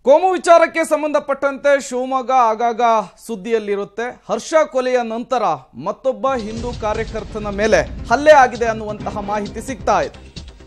ಕೋಮು ವಿಚಾರಕ್ಕೆ ಸಂಬಂಧಪಟ್ಟಂತೆ ಶಿವಮೊಗ್ಗ ಆಗಾಗ ಸುದ್ದಿಯಲ್ಲಿರುತ್ತೆ ಹರ್ಷ ಕೊಲೆಯ ನಂತರ ಮತ್ತೊಬ್ಬ ಹಿಂದೂ ಕಾರ್ಯಕರ್ತನ ಮೇಲೆ ಹಲ್ಲೆ ಆಗಿದೆ ಅನ್ನುವಂತಹ ಮಾಹಿತಿ ಸಿಗ್ತಾ ಇದೆ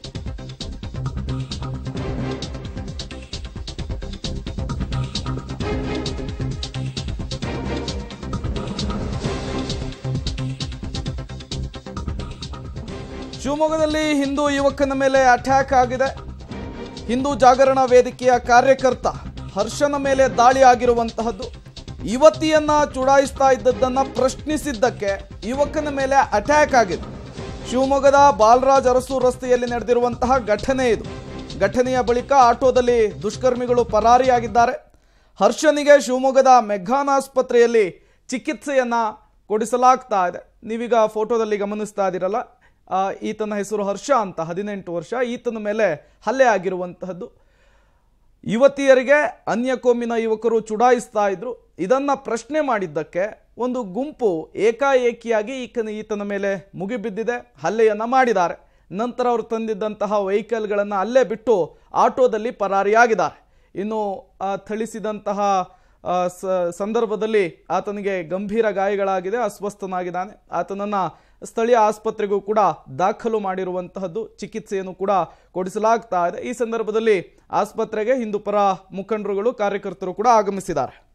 ಶಿವಮೊಗ್ಗದಲ್ಲಿ ಹಿಂದೂ ಯುವಕನ ಮೇಲೆ ಅಟ್ಯಾಕ್ ಆಗಿದೆ ಹಿಂದೂ ಜಾಗರಣ ವೇದಿಕೆಯ ಕಾರ್ಯಕರ್ತ ಹರ್ಷನ ಮೇಲೆ ದಾಳಿ ಆಗಿರುವಂತಹದ್ದು ಯುವತಿಯನ್ನ ಚುಡಾಯಿಸ್ತಾ ಇದ್ದದ್ದನ್ನ ಪ್ರಶ್ನಿಸಿದ್ದಕ್ಕೆ ಯುವಕನ ಮೇಲೆ ಅಟ್ಯಾಕ್ ಆಗಿದೆ ಶಿವಮೊಗ್ಗದ ಬಾಲರಾಜ್ ಅರಸು ರಸ್ತೆಯಲ್ಲಿ ನಡೆದಿರುವಂತಹ ಘಟನೆ ಇದು ಘಟನೆಯ ಬಳಿಕ ಆಟೋದಲ್ಲಿ ದುಷ್ಕರ್ಮಿಗಳು ಪರಾರಿಯಾಗಿದ್ದಾರೆ ಹರ್ಷನಿಗೆ ಶಿವಮೊಗ್ಗದ ಮೆಗ್ಗಾನ್ ಆಸ್ಪತ್ರೆಯಲ್ಲಿ ಚಿಕಿತ್ಸೆಯನ್ನ ಕೊಡಿಸಲಾಗ್ತಾ ಇದೆ ನೀವೀಗ ಫೋಟೋದಲ್ಲಿ ಗಮನಿಸ್ತಾ ಇದ್ದೀರಲ್ಲ ಆ, ಈತನ ಹೆಸರು ಹರ್ಷ ಅಂತ ಹದಿನೆಂಟು ವರ್ಷ ಈತನ ಮೇಲೆ ಹಲ್ಲೆ ಆಗಿರುವಂತಹದ್ದು ಯುವತಿಯರಿಗೆ ಅನ್ಯ ಕೋಮಿನ ಯುವಕರು ಚುಡಾಯಿಸ್ತಾ ಇದ್ರು ಇದನ್ನ ಪ್ರಶ್ನೆ ಮಾಡಿದ್ದಕ್ಕೆ ಒಂದು ಗುಂಪು ಏಕಾಏಕಿಯಾಗಿ ಈತನ ಈತನ ಮೇಲೆ ಮುಗಿಬಿದ್ದಿದೆ ಹಲ್ಲೆಯನ್ನ ಮಾಡಿದ್ದಾರೆ ನಂತರ ಅವರು ತಂದಿದ್ದಂತಹ ವೆಹಿಕಲ್ಗಳನ್ನು ಅಲ್ಲೇ ಬಿಟ್ಟು ಆಟೋದಲ್ಲಿ ಪರಾರಿಯಾಗಿದ್ದಾರೆ ಇನ್ನು ಆ, ಥಳಿಸಿದಂತಹ ಆ, ಸ- ಸಂದರ್ಭದಲ್ಲಿ ಆತನಿಗೆ ಗಂಭೀರ ಗಾಯಗಳಾಗಿದೆ ಅಸ್ವಸ್ಥನಾಗಿದ್ದಾನೆ ಆತನನ್ನ ಸ್ಥಳೀಯ ಆಸ್ಪತ್ರೆಗೂ ಕೂಡ ದಾಖಲು ಮಾಡಿರುವಂತಹದ್ದು ಚಿಕಿತ್ಸೆಯನ್ನು ಕೂಡ ಕೊಡಿಸಲಾಗ್ತಾ ಇದೆ ಈ ಸಂದರ್ಭದಲ್ಲಿ ಆಸ್ಪತ್ರೆಗೆ ಹಿಂದೂ ಪರ ಮುಖಂಡರುಗಳು ಕಾರ್ಯಕರ್ತರು ಕೂಡ ಆಗಮಿಸಿದ್ದಾರೆ